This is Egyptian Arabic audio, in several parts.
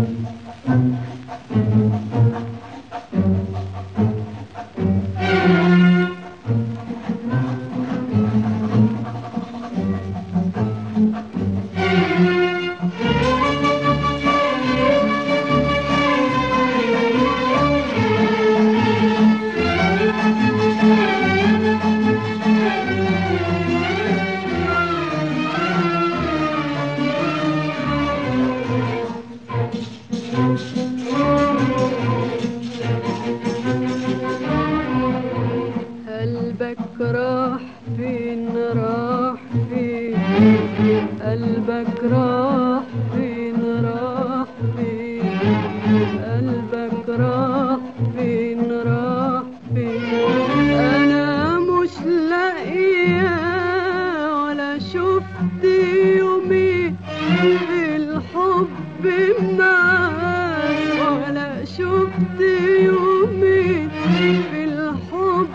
قلبك راح فين راح فين قلبك راح فين راح فين قلبك راح فين راح فين انا مش لاقيه ولا شفت يومي في الحب معاك ولا شفت يومي في الحب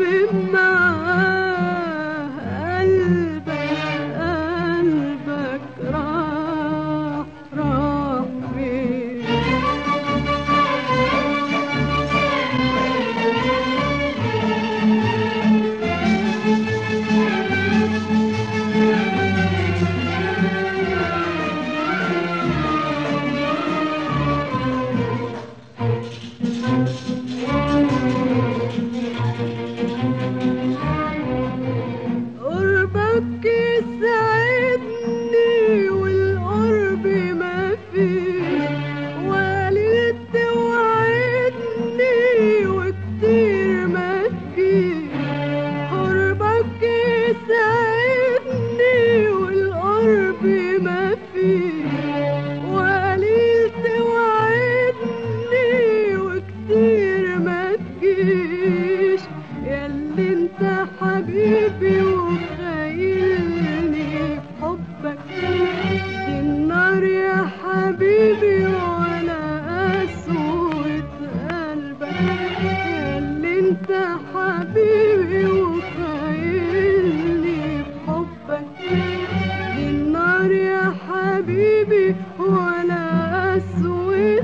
معاه قلبك قلبك راح راح فين قربك يسعدني والقرب ما فيه وليل توعدني وكتير ما تجيش قربك يسعدني والقرب ما فيه وليل توعدني وكتير ما تجيش ياللي انت حبيبي وخايلني بحبك دي النار يا حبيبي ولا قسوة قلبك ياللي انت حبيبي وخايلني بحبك دي النار يا حبيبي ولا قسوة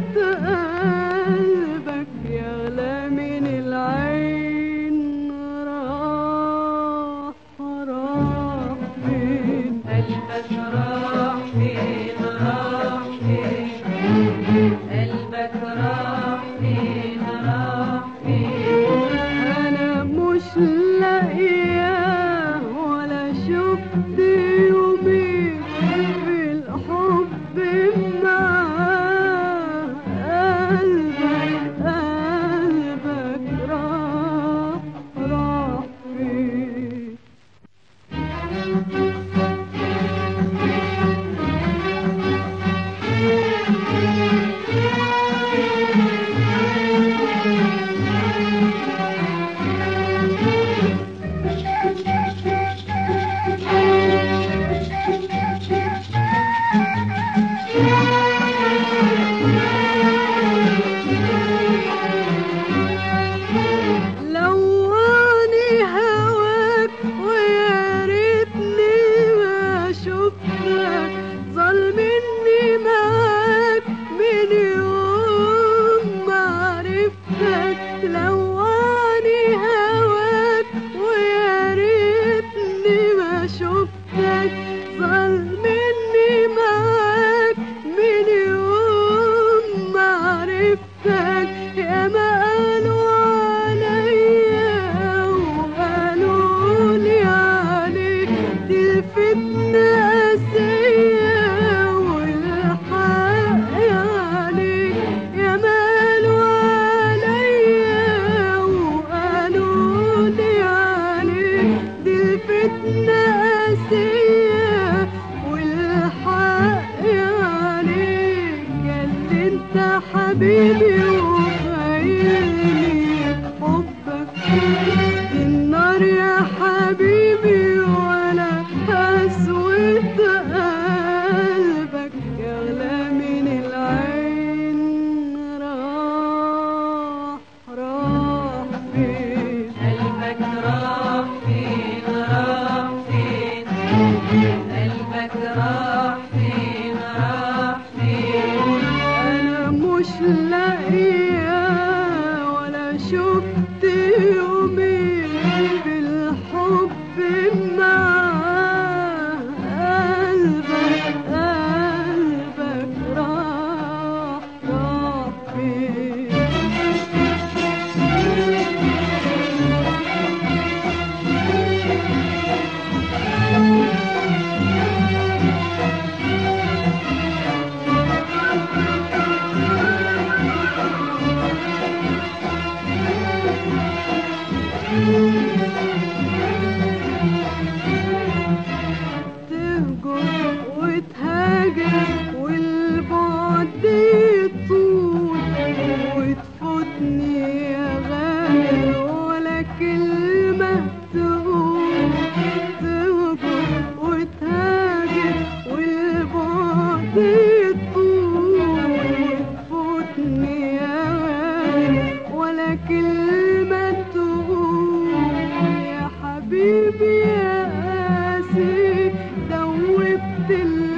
قلبك يغلى من العين راح راح فين قلبك راح فين راح فين قلبك راح فين راح فين انا مش لاقيه ولا شفت يومي في الحب معاه قلبك قلبك راح راح فين لواني هواك ويا ريتني ما شفتك ظلمني معاك من يوم ما عرفتك لواني هواك ويا ريتني ما شفتك ظلمني معاك من يوم ما عرفتك يا ما قالوا عليا وقالوا لي عليك تلفتنا قاسية والحق عليك يا ما قالوا عليا وقالوا لي عليك تلفتنا قاسية والحق عليك يا اللي انت حبيبي وخايلني بحبك دي النار يا حبيبي ولا قسوة قلبك يغلى من العين راح راح فين قلبك راح فين راح فين قلبك راح فين راح فين انا يطول وتفوتني يا غالي ولا كلمة تقول تهجر وتهاجر والبعد يطول وتفوتني يا غالي ولا كلمة تقول يا حبيبي يا قاسي دوبت الليل